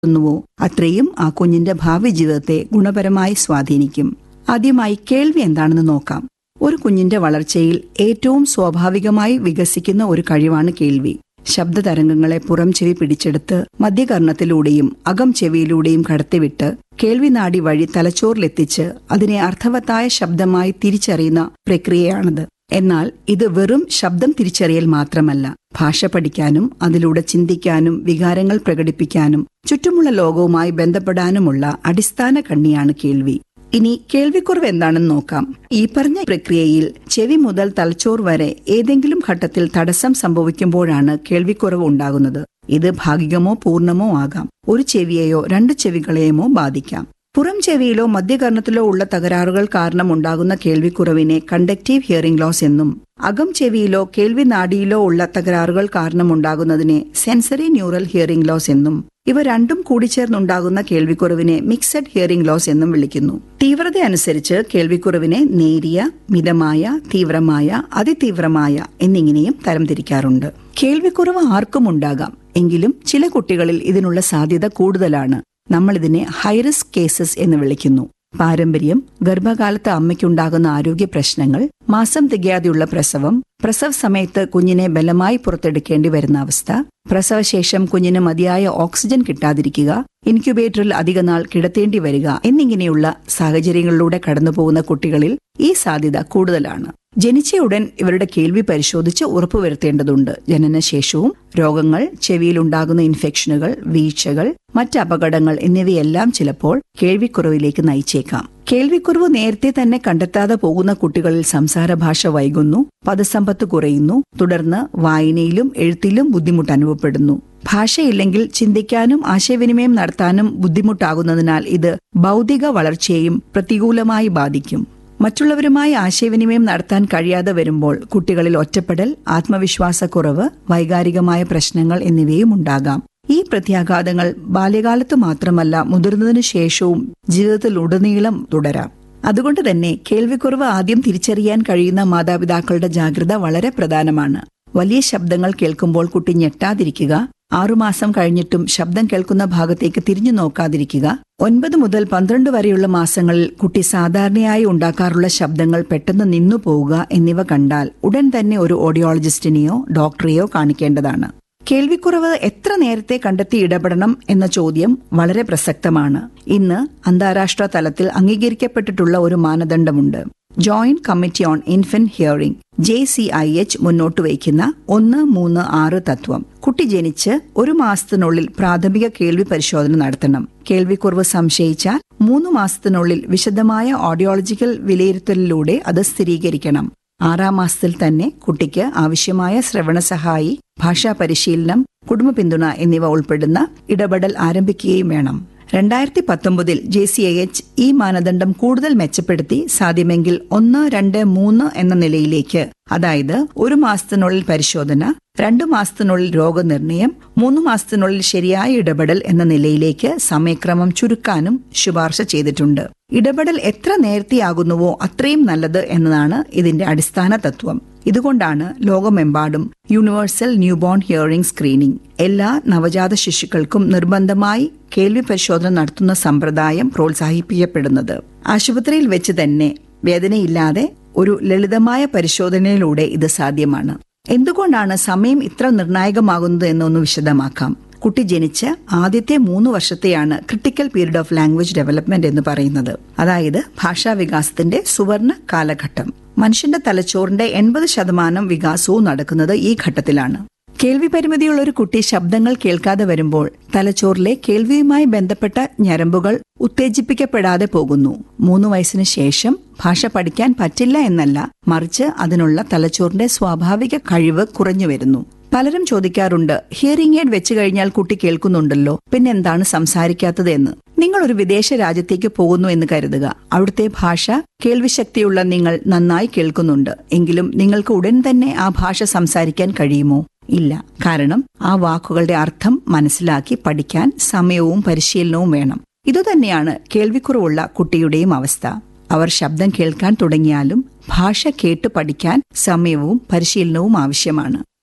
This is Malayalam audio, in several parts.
നടത്തുന്നുവോ അത്രയും ആ കുഞ്ഞിന്റെ ഭാവി ജീവിതത്തെ ഗുണപരമായി സ്വാധീനിക്കും ആദ്യമായി കേൾവി എന്താണെന്ന് നോക്കാം ഒരു കുഞ്ഞിന്റെ വളർച്ചയിൽ ഏറ്റവും സ്വാഭാവികമായി വികസിക്കുന്ന ഒരു കഴിവാണ് കേൾവി ശബ്ദതരംഗങ്ങളെ പുറം ചെവി പിടിച്ചെടുത്ത് മധ്യകർണത്തിലൂടെയും അകം ചെവിയിലൂടെയും കടത്തിവിട്ട് കേൾവിനാടി വഴി തലച്ചോറിലെത്തിച്ച് അതിനെ അർത്ഥവത്തായ ശബ്ദമായി തിരിച്ചറിയുന്ന പ്രക്രിയയാണത് എന്നാൽ ഇത് വെറും ശബ്ദം തിരിച്ചറിയൽ മാത്രമല്ല ഭാഷ പഠിക്കാനും അതിലൂടെ ചിന്തിക്കാനും വികാരങ്ങൾ പ്രകടിപ്പിക്കാനും ചുറ്റുമുള്ള ലോകവുമായി ബന്ധപ്പെടാനുമുള്ള അടിസ്ഥാന കണ്ണിയാണ് കേൾവി ഇനി കേൾവിക്കുറവ് എന്താണെന്ന് നോക്കാം ഈ പറഞ്ഞ പ്രക്രിയയിൽ ചെവി മുതൽ തലച്ചോർ വരെ ഏതെങ്കിലും ഘട്ടത്തിൽ തടസ്സം സംഭവിക്കുമ്പോഴാണ് കേൾവിക്കുറവ് ഉണ്ടാകുന്നത് ഇത് ഭാഗികമോ പൂർണ്ണമോ ആകാം ഒരു ചെവിയെയോ രണ്ട് ചെവികളെയുമോ ബാധിക്കാം പുറം ചെവിയിലോ മധ്യകർണത്തിലോ ഉള്ള തകരാറുകൾ കാരണം ഉണ്ടാകുന്ന കേൾവിക്കുറവിനെ കണ്ടക്റ്റീവ് ഹിയറിംഗ് ലോസ് എന്നും അകം ചെവിയിലോ കേൾവി നാഡിയിലോ ഉള്ള തകരാറുകൾ കാരണമുണ്ടാകുന്നതിനെ സെൻസറി ന്യൂറൽ ഹിയറിംഗ് ലോസ് എന്നും ഇവ രണ്ടും കൂടിച്ചേർന്നുണ്ടാകുന്ന കേൾവിക്കുറവിനെ മിക്സഡ് ഹിയറിംഗ് ലോസ് എന്നും വിളിക്കുന്നു തീവ്രത അനുസരിച്ച് കേൾവിക്കുറവിനെ നേരിയ മിതമായ തീവ്രമായ അതിതീവ്രമായ എന്നിങ്ങനെയും തരംതിരിക്കാറുണ്ട് കേൾവിക്കുറവ് ആർക്കും ഉണ്ടാകാം എങ്കിലും ചില കുട്ടികളിൽ ഇതിനുള്ള സാധ്യത കൂടുതലാണ് നമ്മൾ ഇതിനെ ഹൈറിസ്ക് കേസസ് എന്ന് വിളിക്കുന്നു പാരമ്പര്യം ഗർഭകാലത്ത് അമ്മയ്ക്കുണ്ടാകുന്ന ആരോഗ്യ പ്രശ്നങ്ങൾ മാസം തികയാതെയുള്ള പ്രസവം പ്രസവ സമയത്ത് കുഞ്ഞിനെ ബലമായി പുറത്തെടുക്കേണ്ടി വരുന്ന അവസ്ഥ പ്രസവശേഷം കുഞ്ഞിന് മതിയായ ഓക്സിജൻ കിട്ടാതിരിക്കുക ഇൻക്യുബേറ്ററിൽ അധികനാൾ കിടത്തേണ്ടി വരിക എന്നിങ്ങനെയുള്ള സാഹചര്യങ്ങളിലൂടെ കടന്നുപോകുന്ന കുട്ടികളിൽ ഈ സാധ്യത കൂടുതലാണ് ജനിച്ചയുടൻ ഇവരുടെ കേൾവി പരിശോധിച്ച് ഉറപ്പുവരുത്തേണ്ടതുണ്ട് ജനനശേഷവും രോഗങ്ങൾ ചെവിയിലുണ്ടാകുന്ന ഇൻഫെക്ഷനുകൾ വീഴ്ചകൾ മറ്റ് അപകടങ്ങൾ എന്നിവയെല്ലാം ചിലപ്പോൾ കേൾവിക്കുറവിലേക്ക് നയിച്ചേക്കാം കേൾവിക്കുറവ് നേരത്തെ തന്നെ കണ്ടെത്താതെ പോകുന്ന കുട്ടികളിൽ സംസാര ഭാഷ വൈകുന്നു പദസമ്പത്ത് കുറയുന്നു തുടർന്ന് വായനയിലും എഴുത്തിലും ബുദ്ധിമുട്ട് അനുഭവപ്പെടുന്നു ഭാഷയില്ലെങ്കിൽ ചിന്തിക്കാനും ആശയവിനിമയം നടത്താനും ബുദ്ധിമുട്ടാകുന്നതിനാൽ ഇത് ബൗദ്ധിക വളർച്ചയെയും പ്രതികൂലമായി ബാധിക്കും മറ്റുള്ളവരുമായി ആശയവിനിമയം നടത്താൻ കഴിയാതെ വരുമ്പോൾ കുട്ടികളിൽ ഒറ്റപ്പെടൽ ആത്മവിശ്വാസക്കുറവ് വൈകാരികമായ പ്രശ്നങ്ങൾ എന്നിവയും ഉണ്ടാകാം ഈ പ്രത്യാഘാതങ്ങൾ ബാല്യകാലത്ത് മാത്രമല്ല മുതിർന്നതിനു ശേഷവും ജീവിതത്തിൽ ഉടനീളം തുടരാം അതുകൊണ്ട് തന്നെ കേൾവിക്കുറവ് ആദ്യം തിരിച്ചറിയാൻ കഴിയുന്ന മാതാപിതാക്കളുടെ ജാഗ്രത വളരെ പ്രധാനമാണ് വലിയ ശബ്ദങ്ങൾ കേൾക്കുമ്പോൾ കുട്ടി ഞെട്ടാതിരിക്കുക ആറുമാസം കഴിഞ്ഞിട്ടും ശബ്ദം കേൾക്കുന്ന ഭാഗത്തേക്ക് തിരിഞ്ഞു നോക്കാതിരിക്കുക ഒൻപത് മുതൽ പന്ത്രണ്ട് വരെയുള്ള മാസങ്ങളിൽ കുട്ടി സാധാരണയായി ഉണ്ടാക്കാറുള്ള ശബ്ദങ്ങൾ പെട്ടെന്ന് നിന്നു പോവുക എന്നിവ കണ്ടാൽ ഉടൻ തന്നെ ഒരു ഓഡിയോളജിസ്റ്റിനെയോ ഡോക്ടറെയോ കാണിക്കേണ്ടതാണ് കേൾവിക്കുറവ് എത്ര നേരത്തെ കണ്ടെത്തി ഇടപെടണം എന്ന ചോദ്യം വളരെ പ്രസക്തമാണ് ഇന്ന് അന്താരാഷ്ട്ര തലത്തിൽ അംഗീകരിക്കപ്പെട്ടിട്ടുള്ള ഒരു മാനദണ്ഡമുണ്ട് joint committee on infant hearing J C I H മുന്നോട്ട് വയ്ക്കുന്ന ഒന്ന് മൂന്ന് ആറ് തത്വം കുട്ടി ജനിച്ച് ഒരു മാസത്തിനുള്ളിൽ പ്രാഥമിക കേൾവി പരിശോധന നടത്തണം കേൾവിക്കുറവ് സംശയിച്ചാൽ മൂന്ന് മാസത്തിനുള്ളിൽ വിശദമായ ഓഡിയോളജിക്കൽ വിലയിരുത്തലിലൂടെ അത് സ്ഥിരീകരിക്കണം ആറാം മാസത്തിൽ തന്നെ കുട്ടിക്ക് ആവശ്യമായ ശ്രവണ സഹായി ഭാഷാ പരിശീലനം കുടുംബ പിന്തുണ എന്നിവ ഉൾപ്പെടുന്ന ഇടപെടൽ ആരംഭിക്കുകയും വേണം രണ്ടായിരത്തി പത്തൊമ്പതിൽ ജെ സി ഐ എച്ച് ഈ മാനദണ്ഡം കൂടുതൽ മെച്ചപ്പെടുത്തി സാധ്യമെങ്കിൽ ഒന്ന് രണ്ട് മൂന്ന് എന്ന നിലയിലേക്ക് അതായത് ഒരു മാസത്തിനുള്ളിൽ പരിശോധന രണ്ടു മാസത്തിനുള്ളിൽ രോഗനിർണയം മൂന്ന് മാസത്തിനുള്ളിൽ ശരിയായ ഇടപെടൽ എന്ന നിലയിലേക്ക് സമയക്രമം ചുരുക്കാനും ശുപാർശ ചെയ്തിട്ടുണ്ട് ഇടപെടൽ എത്ര നേരത്തെയാകുന്നുവോ അത്രയും നല്ലത് എന്നതാണ് ഇതിന്റെ അടിസ്ഥാന തത്വം ഇതുകൊണ്ടാണ് ലോകമെമ്പാടും യൂണിവേഴ്സൽ ന്യൂബോൺ ഹിയറിംഗ് സ്ക്രീനിംഗ് എല്ലാ നവജാത ശിശുക്കൾക്കും നിർബന്ധമായി കേൾവി പരിശോധന നടത്തുന്ന സമ്പ്രദായം പ്രോത്സാഹിപ്പിക്കപ്പെടുന്നത് ആശുപത്രിയിൽ വെച്ച് തന്നെ വേദനയില്ലാതെ ഒരു ലളിതമായ പരിശോധനയിലൂടെ ഇത് സാധ്യമാണ് എന്തുകൊണ്ടാണ് സമയം ഇത്ര നിർണായകമാകുന്നത് എന്നൊന്ന് വിശദമാക്കാം കുട്ടി ജനിച്ച് ആദ്യത്തെ മൂന്ന് വർഷത്തെയാണ് critical period of language development എന്ന് പറയുന്നത് അതായത് ഭാഷാ വികാസത്തിന്റെ സുവർണ കാലഘട്ടം മനുഷ്യന്റെ തലച്ചോറിന്റെ എൺപത് ശതമാനം വികാസവും നടക്കുന്നത് ഈ ഘട്ടത്തിലാണ് കേൾവി പരിമിതിയുള്ള ഒരു കുട്ടി ശബ്ദങ്ങൾ കേൾക്കാതെ വരുമ്പോൾ തലച്ചോറിലെ കേൾവിയുമായി ബന്ധപ്പെട്ട ഞരമ്പുകൾ ഉത്തേജിപ്പിക്കപ്പെടാതെ പോകുന്നു മൂന്ന് വയസ്സിന് ശേഷം ഭാഷ പഠിക്കാൻ പറ്റില്ല എന്നല്ല മറിച്ച് അതിനുള്ള തലച്ചോറിന്റെ സ്വാഭാവിക കഴിവ് കുറഞ്ഞു വരുന്നു പലരും ചോദിക്കാറുണ്ട് ഹിയറിംഗ് എയ്ഡ് വെച്ച് കഴിഞ്ഞാൽ കുട്ടി കേൾക്കുന്നുണ്ടല്ലോ പിന്നെന്താണ് സംസാരിക്കാത്തത് എന്ന് നിങ്ങൾ ഒരു വിദേശ രാജ്യത്തേക്ക് പോകുന്നു എന്ന് കരുതുക അവിടുത്തെ ഭാഷ കേൾവിശക്തിയുള്ള നിങ്ങൾ നന്നായി കേൾക്കുന്നുണ്ട് എങ്കിലും നിങ്ങൾക്ക് ഉടൻ തന്നെ ആ ഭാഷ സംസാരിക്കാൻ കഴിയുമോ ഇല്ല കാരണം ആ വാക്കുകളുടെ അർത്ഥം മനസ്സിലാക്കി പഠിക്കാൻ സമയവും പരിശീലനവും വേണം ഇതുതന്നെയാണ് കേൾവിക്കുറവുള്ള കുട്ടിയുടെയും അവസ്ഥ അവർ ശബ്ദം കേൾക്കാൻ തുടങ്ങിയാലും ഭാഷ കേട്ട് പഠിക്കാൻ സമയവും പരിശീലനവും ആവശ്യമാണ്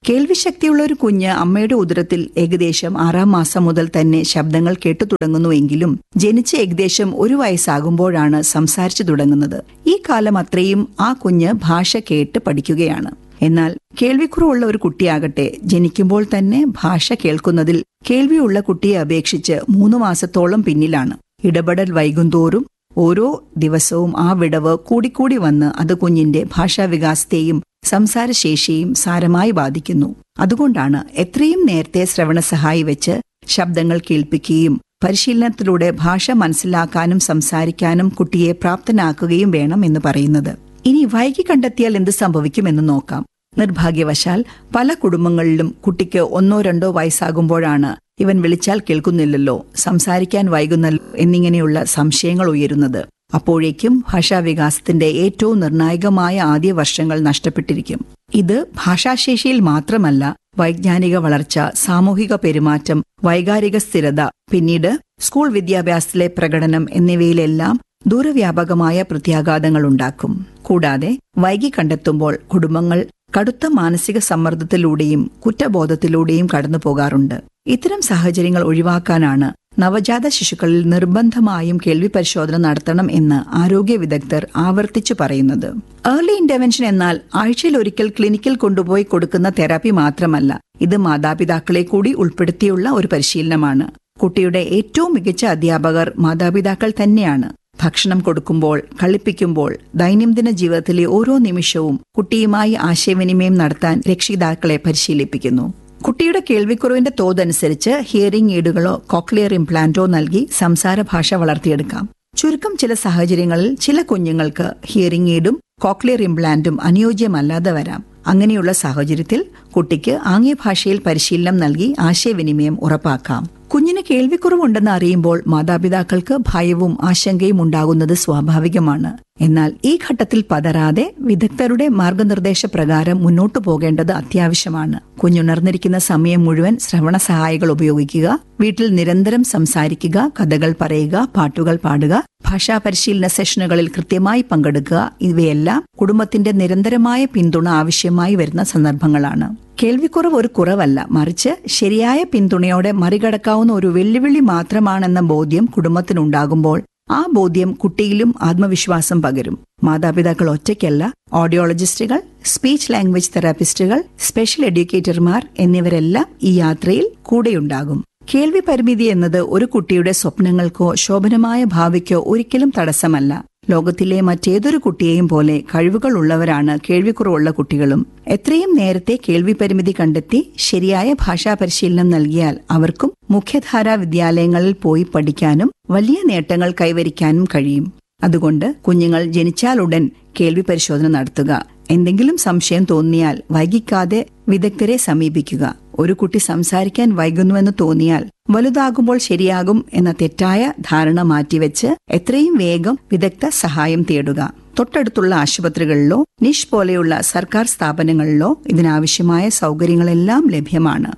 കേൾവിശക്തിയുള്ള ഒരു കുഞ്ഞ് അമ്മയുടെ ഉദരത്തിൽ ഏകദേശം ആറാം മാസം മുതൽ തന്നെ ശബ്ദങ്ങൾ കേട്ടു തുടങ്ങുന്നുവെങ്കിലും ജനിച്ച് ഏകദേശം ഒരു വയസ്സാകുമ്പോഴാണ് സംസാരിച്ചു തുടങ്ങുന്നത് ഈ കാലം അത്രയും ആ കുഞ്ഞ് ഭാഷ കേട്ട് പഠിക്കുകയാണ് എന്നാൽ കേൾവിക്കുറവുള്ള ഒരു കുട്ടിയാകട്ടെ ജനിക്കുമ്പോൾ തന്നെ ഭാഷ കേൾക്കുന്നതിൽ കേൾവിയുള്ള കുട്ടിയെ അപേക്ഷിച്ച് മൂന്ന് മാസത്തോളം പിന്നിലാണ് ഇടപെടൽ വൈകുന്തോറും ഓരോ ദിവസവും ആ വിടവ് കൂടിക്കൂടി വന്ന് അത് കുഞ്ഞിന്റെ ഭാഷാവികാസത്തെയും സംസാരശേഷിയും സാരമായി ബാധിക്കുന്നു അതുകൊണ്ടാണ് എത്രയും നേരത്തെ ശ്രവണസഹായി വെച്ച് ശബ്ദങ്ങൾ കേൾപ്പിക്കുകയും പരിശീലനത്തിലൂടെ ഭാഷ മനസ്സിലാക്കാനും സംസാരിക്കാനും കുട്ടിയെ പ്രാപ്തനാക്കുകയും വേണം എന്ന് പറയുന്നത് ഇനി വൈകി കണ്ടെത്തിയാൽ എന്ത് സംഭവിക്കുമെന്ന് നോക്കാം നിർഭാഗ്യവശാൽ പല കുടുംബങ്ങളിലും കുട്ടിക്ക് ഒന്നോ രണ്ടോ വയസ്സാകുമ്പോഴാണ് ഇവൻ വിളിച്ചാൽ കേൾക്കുന്നില്ലല്ലോ സംസാരിക്കാൻ വൈകുന്നല്ലോ എന്നിങ്ങനെയുള്ള സംശയങ്ങൾ ഉയരുന്നത് അപ്പോഴേക്കും ഭാഷാവികാസത്തിന്റെ ഏറ്റവും നിർണായകമായ ആദ്യ വർഷങ്ങൾ നഷ്ടപ്പെട്ടിരിക്കും ഇത് ഭാഷാശേഷിയിൽ മാത്രമല്ല വൈജ്ഞാനിക വളർച്ച സാമൂഹിക പെരുമാറ്റം വൈകാരിക സ്ഥിരത പിന്നീട് സ്കൂൾ വിദ്യാഭ്യാസത്തിലെ പ്രകടനം എന്നിവയിലെല്ലാം ദൂരവ്യാപകമായ പ്രത്യാഘാതങ്ങൾ ഉണ്ടാക്കും കൂടാതെ വൈകി കണ്ടെത്തുമ്പോൾ കുടുംബങ്ങൾ കടുത്ത മാനസിക സമ്മർദ്ദത്തിലൂടെയും കുറ്റബോധത്തിലൂടെയും കടന്നു പോകാറുണ്ട് ഇത്തരം സാഹചര്യങ്ങൾ ഒഴിവാക്കാനാണ് നവജാത ശിശുക്കളിൽ നിർബന്ധമായും കേൾവി പരിശോധന നടത്തണം എന്ന് ആരോഗ്യ വിദഗ്ധർ ആവർത്തിച്ചു പറയുന്നത് ഏർലി ഇന്റർവെൻഷൻ എന്നാൽ ആഴ്ചയിൽ ഒരിക്കൽ ക്ലിനിക്കിൽ കൊണ്ടുപോയി കൊടുക്കുന്ന തെറാപ്പി മാത്രമല്ല ഇത് മാതാപിതാക്കളെ കൂടി ഉൾപ്പെടുത്തിയുള്ള ഒരു പരിശീലനമാണ് കുട്ടിയുടെ ഏറ്റവും മികച്ച അധ്യാപകർ മാതാപിതാക്കൾ തന്നെയാണ് ഭക്ഷണം കൊടുക്കുമ്പോൾ കളിപ്പിക്കുമ്പോൾ ദൈനംദിന ജീവിതത്തിലെ ഓരോ നിമിഷവും കുട്ടിയുമായി ആശയവിനിമയം നടത്താൻ രക്ഷിതാക്കളെ പരിശീലിപ്പിക്കുന്നു കുട്ടിയുടെ കേൾവിക്കുറവിന്റെ തോതനുസരിച്ച് ഹിയറിംഗ് എയ്ഡുകളോ കോക്ലിയർ ഇംപ്ലാന്റോ നൽകി സംസാര ഭാഷ വളർത്തിയെടുക്കാം ചുരുക്കം ചില സാഹചര്യങ്ങളിൽ ചില കുഞ്ഞുങ്ങൾക്ക് ഹിയറിംഗ് എയ്ഡും കോക്ലിയർ ഇംപ്ലാന്റും അനുയോജ്യമല്ലാതെ വരാം അങ്ങനെയുള്ള സാഹചര്യത്തിൽ കുട്ടിക്ക് ആംഗ്യഭാഷയിൽ പരിശീലനം നൽകി ആശയവിനിമയം ഉറപ്പാക്കാം കുഞ്ഞിന് കേൾവിക്കുറവുണ്ടെന്ന് അറിയുമ്പോൾ മാതാപിതാക്കൾക്ക് ഭയവും ആശങ്കയും ഉണ്ടാകുന്നത് സ്വാഭാവികമാണ് എന്നാൽ ഈ ഘട്ടത്തിൽ പതറാതെ വിദഗ്ധരുടെ മാർഗനിർദ്ദേശപ്രകാരം മുന്നോട്ടു പോകേണ്ടത് അത്യാവശ്യമാണ് കുഞ്ഞുണർന്നിരിക്കുന്ന സമയം മുഴുവൻ ശ്രവണ സഹായികൾ ഉപയോഗിക്കുക വീട്ടിൽ നിരന്തരം സംസാരിക്കുക കഥകൾ പറയുക പാട്ടുകൾ പാടുക ഭാഷാ പരിശീലന സെഷനുകളിൽ കൃത്യമായി പങ്കെടുക്കുക ഇവയെല്ലാം കുടുംബത്തിന്റെ നിരന്തരമായ പിന്തുണ ആവശ്യമായി വരുന്ന സന്ദർഭങ്ങളാണ് കേൾവിക്കുറവ് ഒരു കുറവല്ല മറിച്ച് ശരിയായ പിന്തുണയോടെ മറികടക്കാവുന്ന ഒരു വെല്ലുവിളി മാത്രമാണെന്ന ബോധ്യം കുടുംബത്തിനുണ്ടാകുമ്പോൾ ആ ബോധ്യം കുട്ടിയിലും ആത്മവിശ്വാസം പകരും മാതാപിതാക്കൾ ഒറ്റയ്ക്കല്ല ഓഡിയോളജിസ്റ്റുകൾ സ്പീച്ച് ലാംഗ്വേജ് തെറാപ്പിസ്റ്റുകൾ സ്പെഷ്യൽ എഡ്യൂക്കേറ്റർമാർ എന്നിവരെല്ലാം ഈ യാത്രയിൽ കൂടെയുണ്ടാകും കേൾവി പരിമിതി എന്നത് ഒരു കുട്ടിയുടെ സ്വപ്നങ്ങൾക്കോ ശോഭനമായ ഭാവിക്കോ ഒരിക്കലും തടസ്സമല്ല ലോകത്തിലെ മറ്റേതൊരു കുട്ടിയെയും പോലെ കഴിവുകൾ ഉള്ളവരാണ് കേൾവിക്കുറവുള്ള കുട്ടികളും എത്രയും നേരത്തെ കേൾവി പരിമിതി കണ്ടെത്തി ശരിയായ ഭാഷാ പരിശീലനം നൽകിയാൽ അവർക്കും മുഖ്യധാരാ വിദ്യാലയങ്ങളിൽ പോയി പഠിക്കാനും വലിയ നേട്ടങ്ങൾ കൈവരിക്കാനും കഴിയും അതുകൊണ്ട് കുഞ്ഞുങ്ങൾ ജനിച്ചാലുടൻ കേൾവി പരിശോധന നടത്തുക എന്തെങ്കിലും സംശയം തോന്നിയാൽ വൈകിക്കാതെ വിദഗ്ധരെ സമീപിക്കുക ഒരു കുട്ടി സംസാരിക്കാൻ വൈകുന്നുവെന്ന് തോന്നിയാൽ വലുതാകുമ്പോൾ ശരിയാകും എന്ന തെറ്റായ ധാരണ മാറ്റിവെച്ച് എത്രയും വേഗം വിദഗ്ധ സഹായം തേടുക തൊട്ടടുത്തുള്ള ആശുപത്രികളിലോ നിഷ് പോലെയുള്ള സർക്കാർ സ്ഥാപനങ്ങളിലോ ഇതിനാവശ്യമായ സൗകര്യങ്ങളെല്ലാം ലഭ്യമാണ്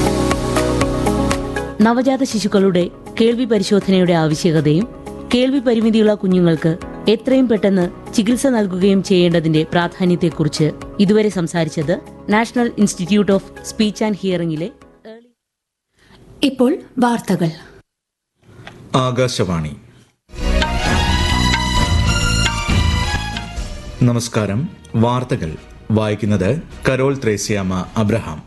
നവജാത ശിശുക്കളുടെ കേൾവി പരിശോധനയുടെ ആവശ്യകതയും കേൾവി പരിമിതിയുള്ള കുഞ്ഞുങ്ങൾക്ക് എത്രയും പെട്ടെന്ന് ചികിത്സ നൽകുകയും ചെയ്യേണ്ടതിന്റെ പ്രാധാന്യത്തെക്കുറിച്ച് ഇതുവരെ സംസാരിച്ചത് national institute of speech and ഹിയറിംഗിലെ ഇപ്പോൾ വാർത്തകൾ ആകാശവാണി നമസ്കാരം വാർത്തകൾ വായിക്കുന്നത് കരോൾ ത്രേസ്യാമ അബ്രഹാം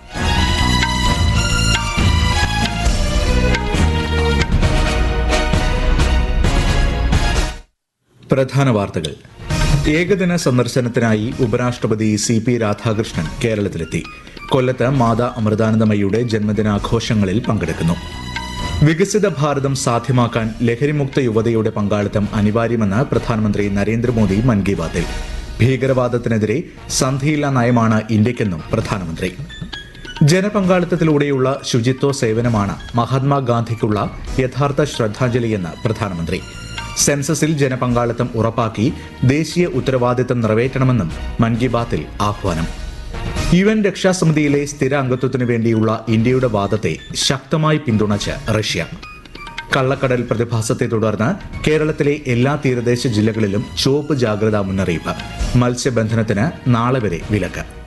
പ്രധാന വാർത്തകൾ ഏകദിന സന്ദർശനത്തിനായി ഉപരാഷ്ട്രപതി സി പി രാധാകൃഷ്ണൻ കേരളത്തിലെത്തി കൊല്ലത്ത് മാതാ അമൃതാനന്ദമയുടെ ജന്മദിനാഘോഷങ്ങളിൽ പങ്കെടുക്കുന്നു വികസിത ഭാരതം സാധ്യമാക്കാൻ ലഹരിമുക്ത യുവതയുടെ പങ്കാളിത്തം അനിവാര്യമെന്ന് പ്രധാനമന്ത്രി നരേന്ദ്രമോദി മൻ കി ബാത്തിൽ ഭീകരവാദത്തിനെതിരെ സന്ധിയില്ലാ നയമാണ് ഇന്ത്യക്കെന്നും പ്രധാനമന്ത്രി ജനപങ്കാളിത്തത്തിലൂടെയുള്ള ശുചിത്വ സേവനമാണ് മഹാത്മാഗാന്ധിക്കുള്ള യഥാർത്ഥ ശ്രദ്ധാഞ്ജലിയെന്ന് പ്രധാനമന്ത്രി സെൻസസിൽ ജനപങ്കാളിത്തം ഉറപ്പാക്കി ദേശീയ ഉത്തരവാദിത്തം നിറവേറ്റണമെന്നും മൻ കി ബാത്തിൽ ആഹ്വാനം യു എൻ രക്ഷാസമിതിയിലെ സ്ഥിര അംഗത്വത്തിനു വേണ്ടിയുള്ള ഇന്ത്യയുടെ വാദത്തെ ശക്തമായി പിന്തുണച്ച് റഷ്യ കള്ളക്കടൽ പ്രതിഭാസത്തെ തുടർന്ന് കേരളത്തിലെ എല്ലാ തീരദേശ ജില്ലകളിലും ചുവപ്പ് ജാഗ്രതാ മുന്നറിയിപ്പ് മത്സ്യബന്ധനത്തിന് നാളെ വരെ വിലക്ക്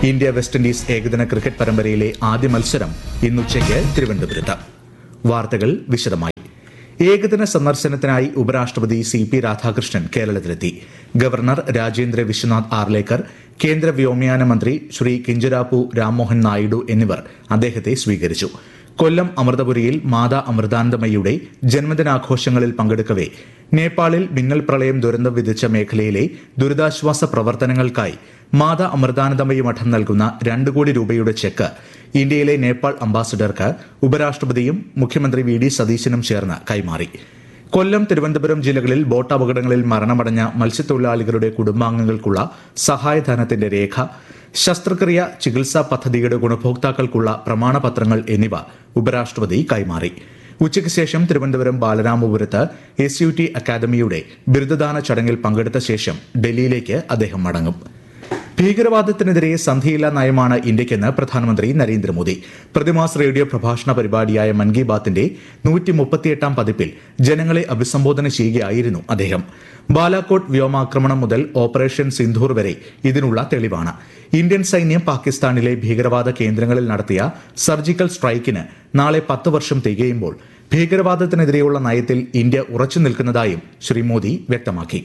ഇന്ത്യ വെസ്റ്റ് ഇൻഡീസ് ഏകദിന ക്രിക്കറ്റ് പരമ്പരയിലെ ആദ്യ മത്സരം ഇന്നുച്ചയ്ക്ക് തിരുവനന്തപുരത്ത് വാർത്തകൾ വിശദമായി ഏകദിന സന്ദർശനത്തിനായി ഉപരാഷ്ട്രപതി സി പി രാധാകൃഷ്ണൻ കേരളത്തിലെത്തി ഗവർണർ രാജേന്ദ്ര വിശ്വനാഥ് ആർലേക്കർ കേന്ദ്ര വ്യോമയാന മന്ത്രി ശ്രീ കിഞ്ചരാപ്പു രാംമോഹൻ നായിഡു എന്നിവർ അദ്ദേഹത്തെ സ്വീകരിച്ചു കൊല്ലം അമൃതപുരിയിൽ മാതാ അമൃതാനന്ദമയിയുടെ ജന്മദിനാഘോഷങ്ങളിൽ പങ്കെടുക്കവെ നേപ്പാളിൽ മിന്നൽ പ്രളയം ദുരന്തം വിധിച്ച മേഖലയിലെ ദുരിതാശ്വാസ പ്രവർത്തനങ്ങൾക്കായി മാതാ അമൃതാനന്ദമയി മഠം നൽകുന്ന രണ്ട് കോടി രൂപയുടെ ചെക്ക് ഇന്ത്യയിലെ നേപ്പാൾ അംബാസിഡർക്ക് ഉപരാഷ്ട്രപതിയും മുഖ്യമന്ത്രി വി ഡി സതീശനും ചേർന്ന് കൈമാറി കൊല്ലം തിരുവനന്തപുരം ജില്ലകളിൽ ബോട്ട് അപകടങ്ങളിൽ മരണമടഞ്ഞ മത്സ്യത്തൊഴിലാളികളുടെ കുടുംബാംഗങ്ങൾക്കുള്ള സഹായധനത്തിന്റെ രേഖ ശസ്ത്രക്രിയ ചികിത്സാ പദ്ധതിയുടെ ഗുണഭോക്താക്കൾക്കുള്ള പ്രമാണപത്രങ്ങൾ എന്നിവ ഉപരാഷ്ട്രപതി കൈമാറി ഉച്ചയ്ക്ക് ശേഷം തിരുവനന്തപുരം ബാലരാമപുരത്ത് എസ് യു ടി അക്കാദമിയുടെ ബിരുദദാന ചടങ്ങിൽ പങ്കെടുത്ത ശേഷം ഡൽഹിയിലേക്ക് അദ്ദേഹം മടങ്ങും ഭീകരവാദത്തിനെതിരെ സന്ധിയില്ലാ നയമാണ് ഇന്ത്യക്കെന്ന് പ്രധാനമന്ത്രി നരേന്ദ്രമോദി പ്രതിമാസ റേഡിയോ പ്രഭാഷണ പരിപാടിയായ മൻ കി ബാത്തിന്റെ നൂറ്റി മുപ്പത്തിയെട്ടാം പതിപ്പിൽ ജനങ്ങളെ അഭിസംബോധന ചെയ്യുകയായിരുന്നു അദ്ദേഹം ബാലാക്കോട്ട് വ്യോമാക്രമണം മുതൽ ഓപ്പറേഷൻ സിന്ധൂർ വരെ ഇതിനുള്ള തെളിവാണ് ഇന്ത്യൻ സൈന്യം പാകിസ്ഥാനിലെ ഭീകരവാദ കേന്ദ്രങ്ങളിൽ നടത്തിയ സർജിക്കൽ സ്ട്രൈക്കിന് നാളെ പത്ത് വർഷം തികയുമ്പോൾ ഭീകരവാദത്തിനെതിരെയുള്ള നയത്തിൽ ഇന്ത്യ ഉറച്ചു നിൽക്കുന്നതായും ശ്രീ മോദി വ്യക്തമാക്കി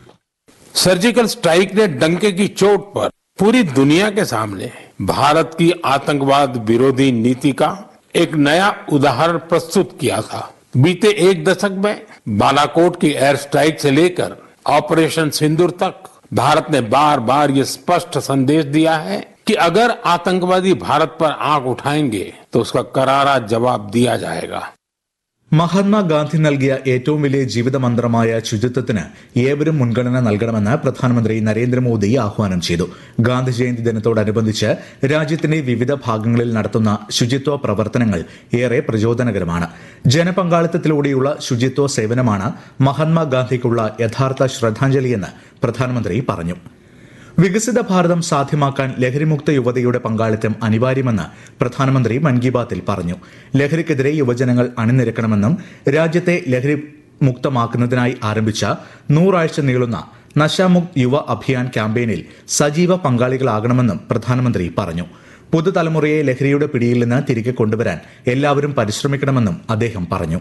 सर्जिकल स्ट्राइक ने डंके की चोट पर पूरी दुनिया के सामने भारत की आतंकवाद विरोधी नीति का एक नया उदाहरण प्रस्तुत किया था बीते एक दशक में बालाकोट की एयर स्ट्राइक से लेकर ऑपरेशन सिंदूर तक भारत ने बार बार ये स्पष्ट संदेश दिया है कि अगर आतंकवादी भारत पर आंख उठाएंगे तो उसका करारा जवाब दिया जाएगा മഹാത്മാഗാന്ധി നൽകിയ ഏറ്റവും വലിയ ജീവിതമന്ത്രമായ ശുചിത്വത്തിന് ഏവരും മുൻഗണന നൽകണമെന്ന് പ്രധാനമന്ത്രി നരേന്ദ്രമോദി ആഹ്വാനം ചെയ്തു ഗാന്ധി ജയന്തി ദിനത്തോടനുബന്ധിച്ച് രാജ്യത്തിന്റെ വിവിധ ഭാഗങ്ങളിൽ നടത്തുന്ന ശുചിത്വ പ്രവർത്തനങ്ങൾ ഏറെ പ്രചോദനകരമാണ് ജനപങ്കാളിത്തത്തിലൂടെയുള്ള ശുചിത്വ സേവനമാണ് മഹാത്മാഗാന്ധിക്കുള്ള യഥാർത്ഥ ശ്രദ്ധാഞ്ജലിയെന്ന് പ്രധാനമന്ത്രി പറഞ്ഞു വികസിത ഭാരതം സാധ്യമാക്കാൻ ലഹരിമുക്ത യുവതയുടെ പങ്കാളിത്തം അനിവാര്യമെന്ന് പ്രധാനമന്ത്രി മൻ കി ബാത്തിൽ പറഞ്ഞു ലഹരിക്കെതിരെ യുവജനങ്ങൾ അണിനിരക്കണമെന്നും രാജ്യത്തെ ലഹരി മുക്തമാക്കുന്നതിനായി ആരംഭിച്ച നൂറാഴ്ച നീളുന്ന നശാമുക്ത് യുവ അഭിയാൻ ക്യാമ്പയിനിൽ സജീവ പങ്കാളികളാകണമെന്നും പ്രധാനമന്ത്രി പറഞ്ഞു പുതുതലമുറയെ ലഹരിയുടെ പിടിയിൽ നിന്ന് തിരികെ കൊണ്ടുവരാൻ എല്ലാവരും പരിശ്രമിക്കണമെന്നും അദ്ദേഹം പറഞ്ഞു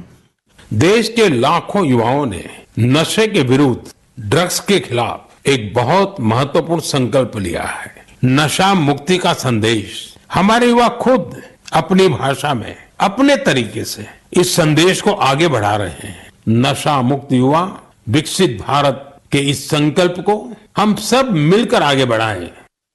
देश के लाखों युवाओं ने नशे के विरुद्ध ड्रग्स के खिलाफ एक बहुत महत्वपूर्ण संकल्प लिया है नशा मुक्ति का संदेश हमारे युवा खुद अपनी भाषा में अपने तरीके से इस संदेश को आगे बढ़ा रहे हैं नशा मुक्त युवा विकसित भारत के इस संकल्प को हम सब मिलकर आगे बढ़ाएं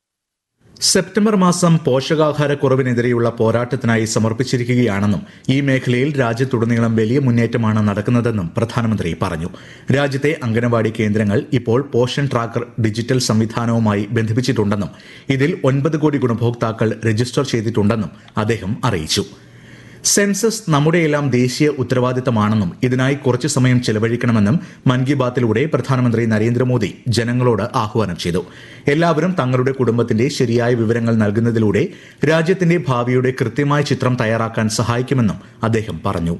സെപ്റ്റംബർ മാസം പോഷകാഹാരക്കുറവിനെതിരെയുള്ള പോരാട്ടത്തിനായി സമർപ്പിച്ചിരിക്കുകയാണെന്നും ഈ മേഖലയിൽ രാജ്യത്തുടനീളം വലിയ മുന്നേറ്റമാണ് നടക്കുന്നതെന്നും പ്രധാനമന്ത്രി പറഞ്ഞു രാജ്യത്തെ അംഗനവാടി കേന്ദ്രങ്ങൾ ഇപ്പോൾ പോഷൻ ട്രാക്കർ ഡിജിറ്റൽ സംവിധാനവുമായി ബന്ധിപ്പിച്ചിട്ടുണ്ടെന്നും ഇതിൽ ഒൻപത് കോടി ഗുണഭോക്താക്കൾ രജിസ്റ്റർ ചെയ്തിട്ടുണ്ടെന്നും അദ്ദേഹം അറിയിച്ചു സെൻസസ് നമ്മുടെയെല്ലാം ദേശീയ ഉത്തരവാദിത്തമാണെന്നും ഇതിനായി കുറച്ചു സമയം ചെലവഴിക്കണമെന്നും മൻ കി ബാത്തിലൂടെ പ്രധാനമന്ത്രി നരേന്ദ്രമോദി ജനങ്ങളോട് ആഹ്വാനം ചെയ്തു എല്ലാവരും തങ്ങളുടെ കുടുംബത്തിന്റെ ശരിയായ വിവരങ്ങൾ നൽകുന്നതിലൂടെ രാജ്യത്തിന്റെ ഭാവിയുടെ കൃത്യമായ ചിത്രം തയ്യാറാക്കാൻ സഹായിക്കുമെന്നും അദ്ദേഹം പറഞ്ഞു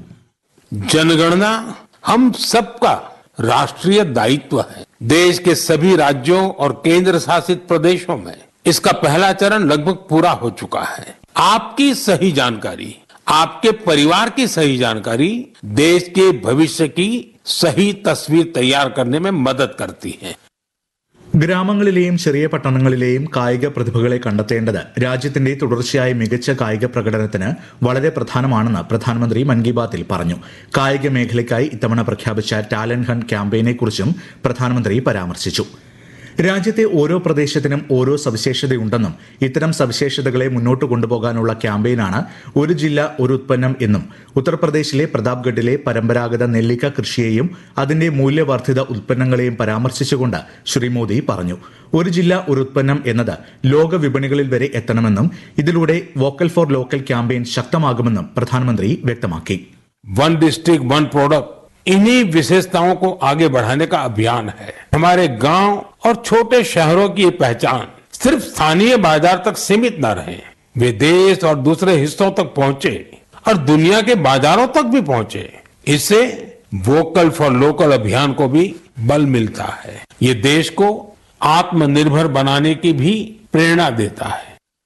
जनगणना हम सबका राष्ट्रीय दायित्व है देश के सभी राज्यों और केंद्र शासित प्रदेशों में इसका पहला चरण लगभग पूरा हो चुका है आपकी सही जानकारी आपके परिवार की सही जानकारी देश के भविष्य की सही तस्वीर तैयार करने में मदद करती है ഗ്രാമങ്ങളിലെയും ചെറിയ പട്ടണങ്ങളിലെയും കായിക പ്രതിഭകളെ കണ്ടെത്തേണ്ടത് രാജ്യത്തിന്റെ തുടർച്ചയായ മികച്ച കായിക പ്രകടനത്തിന് വളരെ പ്രധാനമാണെന്ന് പ്രധാനമന്ത്രി മൻ കി ബാത്തിൽ പറഞ്ഞു കായിക മേഖലയ്ക്കായി ഇത്തവണ പ്രഖ്യാപിച്ച ടാലന്റ് ഹണ്ട് ക്യാമ്പയിനെക്കുറിച്ചും പ്രധാനമന്ത്രി പരാമർശിച്ചു രാജ്യത്തെ ഓരോ പ്രദേശത്തിനും ഓരോ സവിശേഷതയുണ്ടെന്നും ഇത്തരം സവിശേഷതകളെ മുന്നോട്ട് കൊണ്ടുപോകാനുള്ള ക്യാമ്പയിനാണ് ഒരു ജില്ല ഒരു ഉത്പന്നം എന്നും ഉത്തർപ്രദേശിലെ പ്രതാപ്ഗഡിലെ പരമ്പരാഗത നെല്ലിക്ക കൃഷിയെയും അതിന്റെ മൂല്യവർദ്ധിത ഉത്പന്നങ്ങളെയും പരാമർശിച്ചുകൊണ്ട് ശ്രീ മോദി പറഞ്ഞു ഒരു ജില്ല ഒരു ഉത്പന്നം എന്നത് ലോക വിപണികളിൽ വരെ എത്തണമെന്നും ഇതിലൂടെ വോക്കൽ ഫോർ ലോക്കൽ ക്യാമ്പയിൻ ശക്തമാകുമെന്നും പ്രധാനമന്ത്രി വ്യക്തമാക്കി वन डिस्ट्रिक्ट वन प्रोडक्ट इन्हीं विशेषताओं को आगे बढ़ाने का अभियान है हमारे गांव और छोटे शहरों की ये पहचान सिर्फ स्थानीय बाजार तक सीमित न रहे वे देश और दूसरे हिस्सों तक पहुंचे और दुनिया के बाजारों तक भी पहुंचे इससे वोकल फॉर लोकल अभियान को भी बल मिलता है ये देश को आत्मनिर्भर बनाने की भी प्रेरणा देता है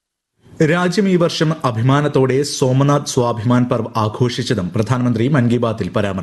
രാജ്യം ഈ വർഷം അഭിമാനത്തോടെ സോമനാഥ് സ്വാഭിമാൻ പർവ് ആഘോഷിച്ചതും പ്രധാനമന്ത്രി മൻ കി ബാത്തിൽ പരാമർശിച്ചു